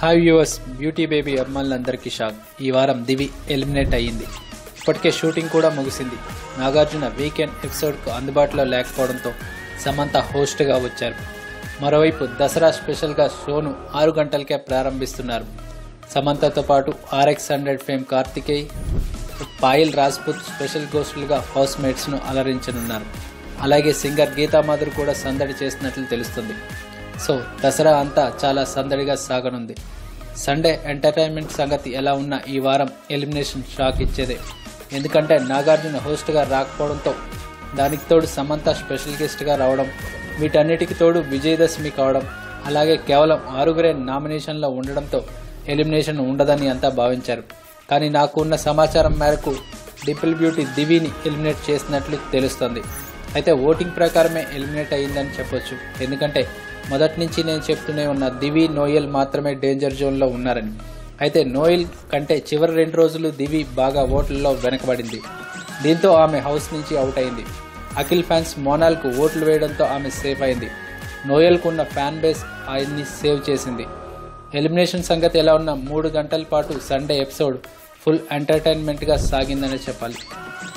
hi viewers beauty baby అమ్మాయిలందరికీ షాక్ ఈ వారం దివి ఎలిమినేట్ అయ్యింది ఇప్పటికే షూటింగ్ కూడా ముగిసింది నాగార్జున వీకెండ్ ఎపిసోడ్కు అందుబాటులో లేకపోవడంతో సమంత హోస్ట్గా వచ్చారు మరోవైపు దసరా స్పెషల్గా షోను ఆరు గంటలకే ప్రారంభిస్తున్నారు సమంతతో పాటు RX hundred fame Kartikeya Payal Rajput special గోస్టులుగా హౌస్ మేట్స్ను అలరించనున్నారు అలాగే సింగర్ గీతామాధురి కూడా సందడి చేసినట్లు తెలుస్తుంది సో దసరా అంతా చాలా సందడిగా సాగనుంది సండే ఎంటర్టైన్మెంట్ సంగతి ఎలా ఉన్నా ఈ వారం ఎలిమినేషన్ షాక్ ఇచ్చేదే ఎందుకంటే నాగార్జున హోస్ట్గా రాకపోవడంతో దానికి తోడు సమంత స్పెషల్ గెస్ట్గా రావడం వీటన్నిటికి తోడు విజయదశమి కావడం అలాగే కేవలం ఆరుగురే నామినేషన్లో ఉండడంతో ఎలిమినేషన్ ఉండదని అంతా భావించారు కానీ నాకు ఉన్న సమాచారం మేరకు డిపిల్ బ్యూటీ దివిని ఎలిమినేట్ చేసినట్లు తెలుస్తోంది అయితే ఓటింగ్ ప్రకారమే ఎలిమినేట్ అయ్యిందని చెప్పొచ్చు ఎందుకంటే మొదటి నుంచి నేను చెప్తూనే ఉన్న దివి నోయల్ మాత్రమే డేంజర్ జోన్లో ఉన్నారని అయితే నోయల్ కంటే చివరి రెండు రోజులు దివి బాగా ఓట్లలో వెనకబడింది దీంతో ఆమె హౌస్ నుంచి అవుట్ అయింది అఖిల్ ఫ్యాన్స్ మోనాల్కు ఓట్లు వేయడంతో ఆమె సేఫ్ అయింది నోయల్కు ఉన్న ఫ్యాన్ బేస్ ఆయన్ని సేవ్ చేసింది ఎలిమినేషన్ సంగతి ఎలా ఉన్న మూడు గంటల పాటు సండే ఎపిసోడ్ ఫుల్ ఎంటర్టైన్మెంట్గా సాగిందనే చెప్పాలి